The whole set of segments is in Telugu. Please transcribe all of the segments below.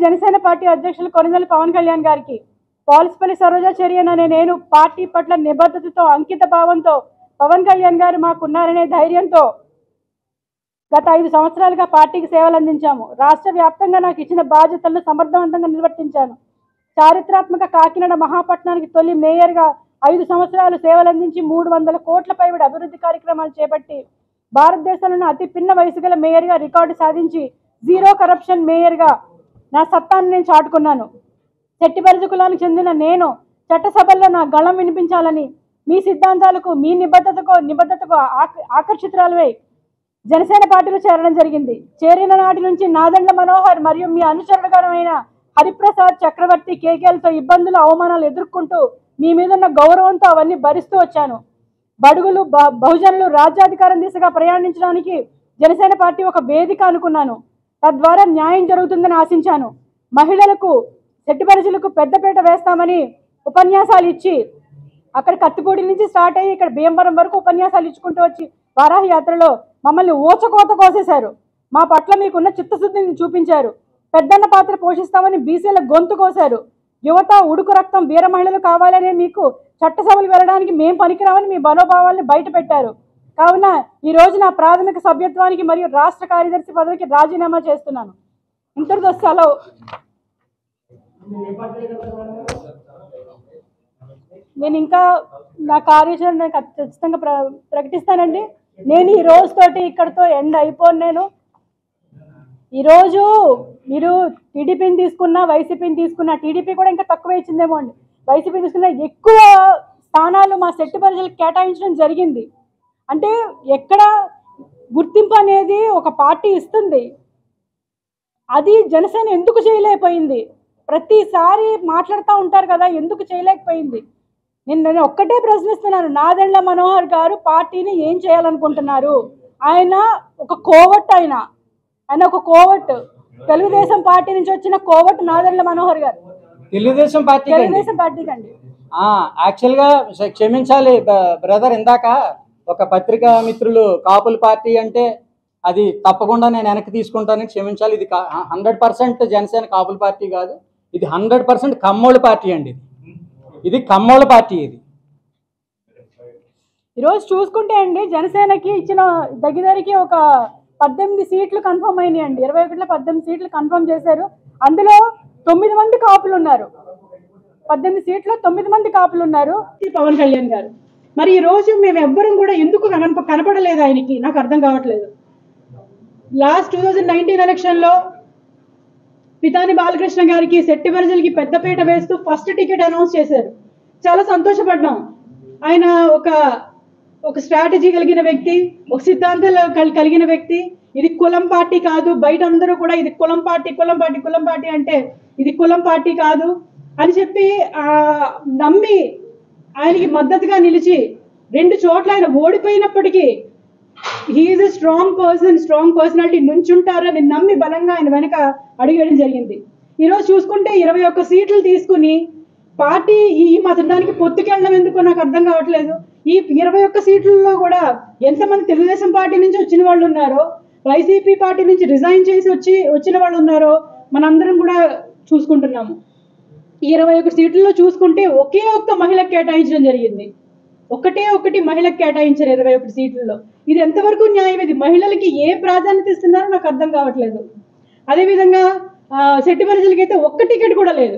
జనసేన పార్టీ అధ్యక్షులు కొనిదెల పవన్ కళ్యాణ్ గారికి పాలసిపల్లి సరోజాచర్యన్ అనే నేను పార్టీ పట్ల నిబద్ధతతో అంకిత భావంతో పవన్ కళ్యాణ్ గారు మాకున్నారనే ధైర్యంతో గత ఐదు సంవత్సరాలుగా పార్టీకి సేవలు అందించాము రాష్ట్ర వ్యాప్తంగా నాకు ఇచ్చిన బాధ్యతలను సమర్థవంతంగా నిర్వర్తించాను చారిత్రాత్మక కాకినాడ మహాపట్నానికి తొలి మేయర్గా ఐదు సంవత్సరాలు సేవలు అందించి మూడు వందల కోట్ల పైబడి అభివృద్ధి కార్యక్రమాలు చేపట్టి భారతదేశంలోని అతి పిన్న వయసు గల మేయర్గా రికార్డు సాధించి జీరో కరప్షన్ మేయర్గా నా సత్తాన్ని నేను చాటుకున్నాను చెట్టిబరిజ కులానికి చెందిన నేను చట్టసభల్లో నా గళం వినిపించాలని మీ సిద్ధాంతాలకు మీ నిబద్ధతకు నిబద్ధతకు ఆక- ఆకర్షితురాలువై జనసేన పార్టీలో చేరడం జరిగింది చేరిన నాటి నుంచి నాదండ్ల మనోహర్ మరియు మీ అనుచరుడుగానమైన హరిప్రసాద్ చక్రవర్తి కేకేలతో ఇబ్బందులు అవమానాలు ఎదుర్కొంటూ మీ మీద ఉన్న గౌరవంతో అవన్నీ భరిస్తూ వచ్చాను బడుగులు బ- బహుజనులు రాజ్యాధికారం దిశగా ప్రయాణించడానికి జనసేన పార్టీ ఒక వేదిక అనుకున్నాను తద్వారా న్యాయం జరుగుతుందని ఆశించాను మహిళలకు సెట్టిపరిచులకు పెద్దపీట వేస్తామని ఉపన్యాసాలు ఇచ్చి అక్కడ కత్తిపూడి నుంచి స్టార్ట్ అయ్యి ఇక్కడ భీమవరం వరకు ఉపన్యాసాలు ఇచ్చుకుంటూ వచ్చి వారాహి యాత్రలో మమ్మల్ని ఊచకోత కోసేశారు మా పట్ల మీకున్న చిత్తశుద్ధిని చూపించారు పెద్దన్న పాత్ర పోషిస్తామని బీసీల గొంతు కోశారు యువత ఉడుకు రక్తం వీర మహిళలు కావాలనే మీకు చట్టసభలు వెళ్ళడానికి మేం పనికిరామని మీ మనోభావాల్ని బయట పెట్టారు కావున ఈ రోజు నా ప్రాథమిక సభ్యత్వానికి మరియు రాష్ట్ర కార్యదర్శి పదవికి రాజీనామా చేస్తున్నాను ఇంతటితో సెలవు నేను ఇంకా నా కార్యాచరణ నేను ఖచ్చి- ఖచ్చితంగా ప్ర ప్రకటిస్తానండి నేను ఈ రోజుతోటి ఇక్కడతో ఎండ్ అయిపోను నేను ఈరోజు మీరు టీడీపీని తీసుకున్నా వైసీపీని తీసుకున్నా టీడీపీ కూడా ఇంకా తక్కువ ఇచ్చిందేమో అండి వైసీపీ తీసుకున్న ఎక్కువ స్థానాలు మా శెట్టి ప్రజలకు కేటాయించడం జరిగింది అంటే ఎక్కడ గుర్తింపు అనేది ఒక పార్టీ ఇస్తుంది అది జనసేన ఎందుకు చేయలేకపోయింది ప్రతిసారి మాట్లాడుతూ ఉంటారు కదా ఎందుకు చేయలేకపోయింది నేను నేను ఒక్కటే ప్రశ్నిస్తున్నాను నాదెండ్ల మనోహర్ గారు పార్టీని ఏం చేయాలనుకుంటున్నారు ఆయన ఒక కోవట్ ఆయన ఆయన ఒక కోవట్ తెలుగుదేశం పార్టీ నుంచి వచ్చిన కోవట్ నాదెండ్ల మనోహర్ గారు తెలుగుదేశం పార్టీకి అండి తెలుగుదేశం పార్టీకి అండి ఆ, యాక్చువల్గా క్ష- క్షమించాలి బ- బ్రదర్ ఇందాక ఒక పత్రికా మిత్రులు కాపుల పార్టీ అంటే అది తప్పకుండా నేను వెనక్కి తీసుకుంటానని క్షమించాలి ఇది హండ్రెడ్ పర్సెంట్ జనసేన కాపుల పార్టీ కాదు ఇది హండ్రెడ్ పర్సెంట్ కమ్మోళ్ళ పార్టీ అండి ఇది ఇది కమ్మోళ్ళ పార్టీ ఇది ఈరోజు చూసుకుంటే అండి జనసేనకి ఇచ్చిన దగ్గరికి ఒక పద్దెనిమిది సీట్లు కన్ఫర్మ్ అయినాయి అండి ఇరవై ఒకటిలో పద్దెనిమిది సీట్లు కన్ఫర్మ్ చేశారు అందులో తొమ్మిది మంది కాపులు ఉన్నారు పద్దెనిమిది సీట్లో తొమ్మిది మంది కాపులు ఉన్నారు ఈ పవన్ కళ్యాణ్ గారు మరి ఈ రోజు మేము ఎవ్వరం కూడా ఎందుకు కనప కనపడలేదు ఆయనకి నాకు అర్థం కావట్లేదు లాస్ట్ టూ థౌజండ్ నైన్టీన్ ఎలక్షన్లో పితాని బాలకృష్ణ గారికి శెట్టి బరిజలకి పెద్దపీట వేస్తూ ఫస్ట్ టికెట్ అనౌన్స్ చేశారు చాలా సంతోషపడ్డాం ఆయన ఒక ఒక స్ట్రాటజీ కలిగిన వ్యక్తి ఒక సిద్ధాంతాలు కల్- కలిగిన వ్యక్తి ఇది కులం పార్టీ కాదు బయట అందరూ కూడా ఇది కులం పార్టీ కులం పార్టీ కులం పార్టీ అంటే ఇది కులం పార్టీ కాదు అని చెప్పి ఆ, నమ్మి ఆయనకి మద్దతుగా నిలిచి రెండు చోట్ల ఆయన ఓడిపోయినప్పటికీ he is a strong person strong personality నుంచుంటారని నమ్మి బలంగా ఆయన వెనక అడిగేయడం జరిగింది ఈరోజు చూసుకుంటే ఇరవై ఒక్క సీట్లు తీసుకుని పార్టీ ఈ మతడానికి పొత్తుకెళ్ళడం ఎందుకో నాకు అర్థం కావట్లేదు ఈ ఇరవై ఒక్క సీట్లలో కూడా ఎంతమంది తెలుగుదేశం పార్టీ నుంచి వచ్చిన వాళ్ళు ఉన్నారో వైసీపీ పార్టీ నుంచి రిజైన్ చేసి వచ్చి వచ్చిన వాళ్ళు ఉన్నారో మనందరం కూడా చూసుకుంటున్నాము ఈ ఇరవై ఒక్క సీట్లలో చూసుకుంటే ఒకే ఒక్క మహిళకు కేటాయించడం జరిగింది ఒకటే ఒకటి మహిళకు కేటాయించారు ఇరవై ఒకటి సీట్లలో ఇది ఎంతవరకు న్యాయం ఇది మహిళలకి ఏ ప్రాధాన్యత ఇస్తున్నారో నాకు అర్థం కావట్లేదు అదేవిధంగా ఆ, శెట్టి ప్రజలకి అయితే ఒక్క టికెట్ కూడా లేదు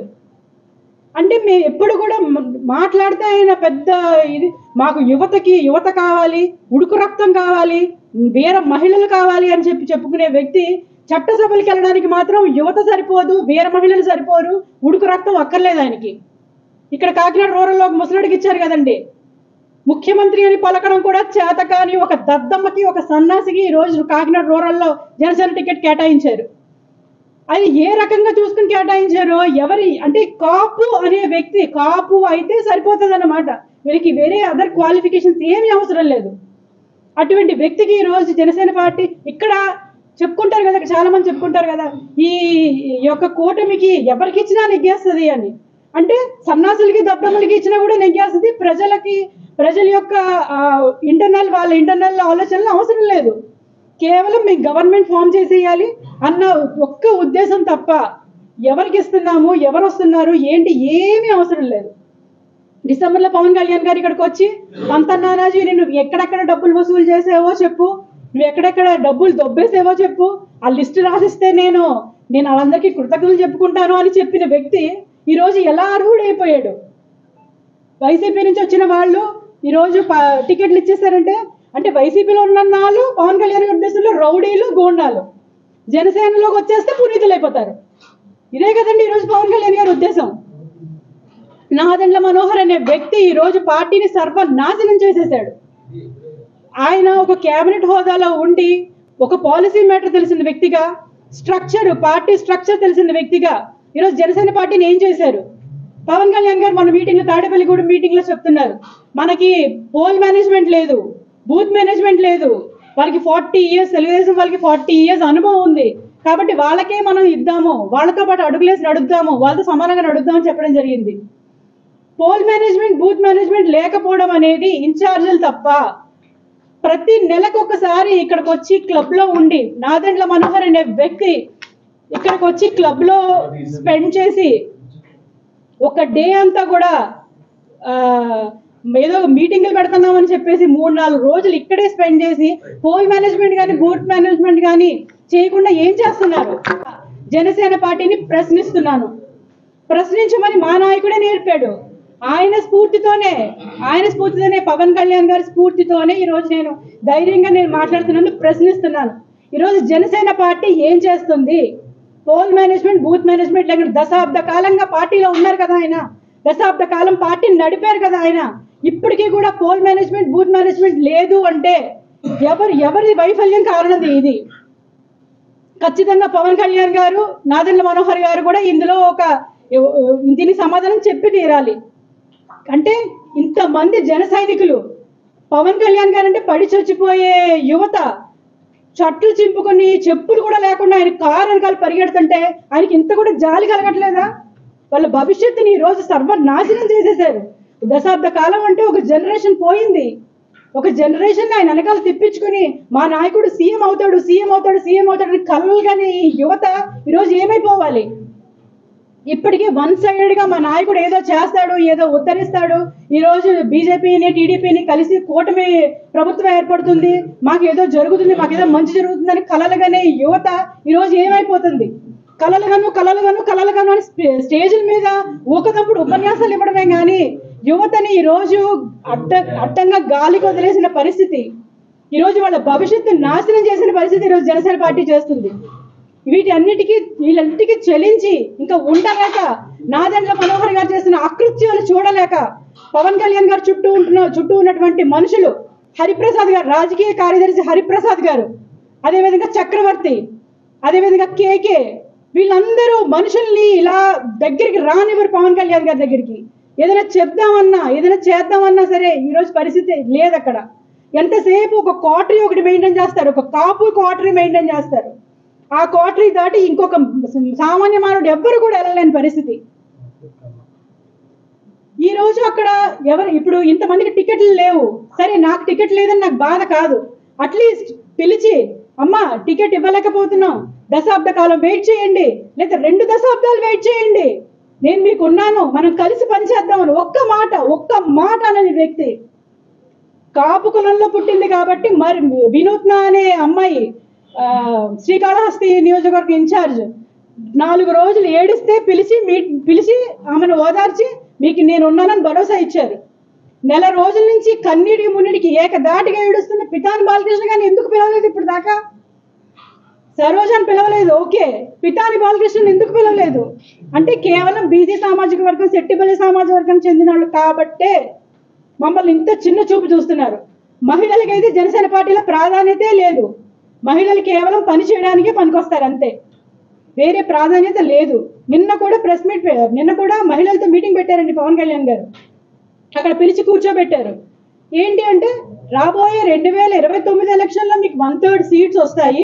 అంటే మేము ఎప్పుడు కూడా మ- మాట్లాడితే ఆయన పెద్ద ఇది మాకు యువతకి యువత కావాలి ఉడుకు రక్తం కావాలి వీర మహిళలు కావాలి అని చెప్పి చెప్పుకునే వ్యక్తి చట్టసభలకు వెళ్ళడానికి మాత్రం యువత సరిపోదు వీర మహిళలు సరిపోరు ఉడుకు రక్తం అక్కర్లేదు ఆయనకి ఇక్కడ కాకినాడ రూరల్లో ఒక ముసలుడికి ఇచ్చారు కదండి ముఖ్యమంత్రి అని పలకడం కూడా చేత కాని ఒక దద్దమ్మకి ఒక సన్నాసికి ఈ రోజు కాకినాడ రూరల్లో జనసేన టికెట్ కేటాయించారు అది ఏ రకంగా చూసుకుని కేటాయించారో ఎవరి అంటే కాపు అనే వ్యక్తి కాపు అయితే సరిపోతుంది అన్నమాట వీరికి వేరే అదర్ క్వాలిఫికేషన్స్ ఏమీ అవసరం లేదు అటువంటి వ్యక్తికి ఈ రోజు జనసేన పార్టీ ఇక్కడ చెప్పుకుంటారు కదా చాలా మంది చెప్పుకుంటారు కదా ఈ ఈ యొక్క కూటమికి ఎవరికి ఇచ్చినా నెగ్గేస్తుంది అని అంటే సన్నాసులకి దద్దమ్మలకి ఇచ్చినా కూడా నెగ్గేస్తుంది ప్రజలకి ప్రజల యొక్క ఇంటర్నల్ వాళ్ళ ఇంటర్నల్ ఆలోచనలు అవసరం లేదు కేవలం మేము గవర్నమెంట్ ఫామ్ చేసేయాలి అన్న ఒక్క ఉద్దేశం తప్ప ఎవరికి ఇస్తున్నాము ఎవరు వస్తున్నారు ఏంటి ఏమీ అవసరం లేదు డిసెంబర్లో పవన్ కళ్యాణ్ గారు ఇక్కడికి వచ్చి పంత నానాజీ నేను ఎక్కడెక్కడ డబ్బులు వసూలు చేసావో చెప్పు నువ్వు ఎక్కడెక్కడ డబ్బులు దొబ్బేసేవో చెప్పు ఆ లిస్ట్ రాసిస్తే నేను నేను వాళ్ళందరికీ కృతజ్ఞతలు చెప్పుకుంటాను అని చెప్పిన వ్యక్తి ఈరోజు ఎలా అర్హుడైపోయాడు వైసీపీ నుంచి వచ్చిన వాళ్ళు ఈరోజు ప- టికెట్లు ఇచ్చేసారంటే అంటే వైసీపీలో ఉన్న నాళ్ళు పవన్ కళ్యాణ్ గారి ఉద్దేశంలో రౌడీలు గోండాలు జనసేనలోకి వచ్చేస్తే పునీతులు అయిపోతారు ఇదే కదండి ఈరోజు పవన్ కళ్యాణ్ గారి ఉద్దేశం నాదెండ్ల మనోహర్ అనే వ్యక్తి ఈ రోజు పార్టీని సర్వనాశనం చేసేసాడు ఆయన ఒక కేబినెట్ హోదాలో ఉండి ఒక పాలసీ మ్యాటర్ తెలిసిన వ్యక్తిగా స్ట్రక్చర్ పార్టీ స్ట్రక్చర్ తెలిసిన వ్యక్తిగా ఈరోజు జనసేన పార్టీని ఏం చేశారు పవన్ కళ్యాణ్ గారు మన మీటింగ్ లో తాడేపల్లిగూడెం మీటింగ్ లో చెప్తున్నారు మనకి పోల్ మేనేజ్మెంట్ లేదు బూత్ మేనేజ్మెంట్ లేదు వాళ్ళకి ఫార్టీ ఇయర్స్ తెలుగుదేశం వాళ్ళకి ఫార్టీ ఇయర్స్ అనుభవం ఉంది కాబట్టి వాళ్ళకే మనం ఇద్దాము వాళ్ళతో పాటు అడుగులేసి నడుద్దాము వాళ్ళతో సమానంగా నడుద్దామని చెప్పడం జరిగింది పోల్ మేనేజ్మెంట్ బూత్ మేనేజ్మెంట్ లేకపోవడం అనేది ఇన్ఛార్జీలు తప్ప ప్రతి నెలకు ఒకసారి ఇక్కడికి వచ్చి క్లబ్ లో ఉండి నాదెండ్ల మనోహర్ అనే వ్యక్తి ఇక్కడికి వచ్చి క్లబ్ లో స్పెండ్ చేసి ఒక డే అంతా కూడా ఆ, ఏదో మీటింగ్లు పెడుతున్నామని చెప్పేసి మూడు నాలుగు రోజులు ఇక్కడే స్పెండ్ చేసి పోల్ మేనేజ్మెంట్ కానీ బూత్ మేనేజ్మెంట్ కానీ చేయకుండా ఏం చేస్తున్నారు జనసేన పార్టీని ప్రశ్నిస్తున్నాను ప్రశ్నించమని మా నాయకుడే నేర్పాడు ఆయన స్ఫూర్తితోనే ఆయన స్ఫూర్తితోనే పవన్ కళ్యాణ్ గారి స్ఫూర్తితోనే ఈ రోజు నేను ధైర్యంగా నేను మాట్లాడుతున్నాను ప్రశ్నిస్తున్నాను ఈరోజు జనసేన పార్టీ ఏం చేస్తుంది పోల్ మేనేజ్మెంట్ బూత్ మేనేజ్మెంట్ లేకుండా దశాబ్ద కాలంగా పార్టీలో ఉన్నారు కదా ఆయన దశాబ్ద కాలం పార్టీని నడిపారు కదా ఆయన ఇప్పటికీ కూడా పోల్ మేనేజ్మెంట్ బూత్ మేనేజ్మెంట్ లేదు అంటే ఎవరు ఎవరి వైఫల్యం కారణం ఇది ఖచ్చితంగా పవన్ కళ్యాణ్ గారు నాదెండ్ల మనోహర్ గారు కూడా ఇందులో ఒక దీనికి సమాధానం చెప్పి తీరాలి అంటే ఇంతమంది జన సైనికులు పవన్ కళ్యాణ్ గారు అంటే పడి చచ్చిపోయే యువత చట్లు చింపుకొని చెప్పులు కూడా లేకుండా ఆయన కారు వెనకాల పరిగెడుతుంటే ఆయనకి ఇంత కూడా జాలి కలగట్లేదా వాళ్ళ భవిష్యత్తుని ఈ రోజు సర్వనాశనం చేసేసారు దశాబ్ద కాలం అంటే ఒక జనరేషన్ పోయింది ఒక జనరేషన్ ఆయన వెనకాల తిప్పించుకుని మా నాయకుడు సీఎం అవుతాడు సీఎం అవుతాడు సీఎం అవుతాడు అని కలలు కానీ ఈ యువత ఈరోజు ఏమైపోవాలి ఇప్పటికీ వన్ సైడెడ్ గా మా నాయకుడు ఏదో చేస్తాడు ఏదో ఉత్తరిస్తాడు ఈ రోజు బీజేపీని టీడీపీని కలిసి కూటమి ప్రభుత్వం ఏర్పడుతుంది మాకు ఏదో జరుగుతుంది మాకు ఏదో మంచి జరుగుతుందని కలలుగానే ఈ యువత ఈ రోజు ఏమైపోతుంది కలలుగాను కలలుగాను కలలుగాను అని స్టే- స్టేజ్ల మీద ఊకదప్పుడు ఉపన్యాసాలు ఇవ్వడమే కానీ యువతని ఈ రోజు అడ్డ అడ్డంగా గాలికి వదిలేసిన పరిస్థితి ఈ రోజు వాళ్ళ భవిష్యత్తు నాశనం చేసిన పరిస్థితి ఈరోజు జనసేన పార్టీ చేస్తుంది వీటన్నిటికీ వీళ్ళన్నిటికీ చెలించి ఇంకా ఉండలేక నాదెండ్ల మనోహర్ గారు చేసిన అకృత్యాలు చూడలేక పవన్ కళ్యాణ్ గారు చుట్టూ ఉంటున్న చుట్టూ ఉన్నటువంటి మనుషులు హరిప్రసాద్ గారు రాజకీయ కార్యదర్శి హరిప్రసాద్ గారు అదేవిధంగా చక్రవర్తి అదేవిధంగా కేకే వీళ్ళందరూ మనుషుల్ని ఇలా దగ్గరికి రానివ్వరు పవన్ కళ్యాణ్ గారి దగ్గరికి ఏదైనా చెప్దామన్నా ఏదైనా చేద్దామన్నా సరే ఈరోజు పరిస్థితి లేదు అక్కడ ఎంతసేపు ఒక క్వార్టరీ ఒకటి మెయింటైన్ చేస్తారు ఒక కాపు క్వార్టరీ మెయింటైన్ చేస్తారు ఆ క్వార్టరీ దాటి ఇంకొక సామాన్య మానవుడు ఎవ్వరు కూడా వెళ్ళలేని పరిస్థితి ఈ రోజు అక్కడ ఎవరు ఇప్పుడు ఇంతమందికి టికెట్లు లేవు సరే నాకు టికెట్ లేదని నాకు బాధ కాదు అట్లీస్ట్ పిలిచి అమ్మా టికెట్ ఇవ్వలేకపోతున్నాం దశాబ్ద కాలం వెయిట్ చేయండి లేదా రెండు దశాబ్దాలు వెయిట్ చేయండి నేను మీకు ఉన్నాను మనం కలిసి పనిచేద్దామని ఒక్క మాట ఒక్క మాట అనని వ్యక్తి కాపు కులంలో పుట్టింది కాబట్టి మరి వినూత్న అనే అమ్మాయి ఆ, శ్రీకాళహస్తి నియోజకవర్గ ఇన్ఛార్జ్ నాలుగు రోజులు ఏడిస్తే పిలిచి మీ పిలిచి ఆమెను ఓదార్చి మీకు నేను ఉన్నానని భరోసా ఇచ్చారు నెల రోజుల నుంచి కన్నీటి మున్నిడికి ఏకదాటిగా ఏడుస్తున్న పితాని బాలకృష్ణ గారిని ఎందుకు పిలవలేదు ఇప్పుడు దాకా సరోజాన్ని పిలవలేదు ఓకే పితాని బాలకృష్ణని ఎందుకు పిలవలేదు అంటే కేవలం బీసీ సామాజిక వర్గం శెట్టిపల్లి సామాజిక వర్గం చెందిన వాళ్ళు కాబట్టే మమ్మల్ని ఇంత చిన్న చూపు చూస్తున్నారు మహిళలకైతే జనసేన పార్టీలో ప్రాధాన్యతే లేదు మహిళలు కేవలం పని చేయడానికే పనికొస్తారు అంతే వేరే ప్రాధాన్యత లేదు నిన్న కూడా ప్రెస్ మీట్ పె- నిన్న కూడా మహిళలతో మీటింగ్ పెట్టారండి పవన్ కళ్యాణ్ గారు అక్కడ పిలిచి కూర్చోబెట్టారు ఏంటి అంటే రాబోయే రెండు వేల ఇరవై తొమ్మిది ఎలక్షన్లో మీకు వన్ థర్డ్ సీట్స్ వస్తాయి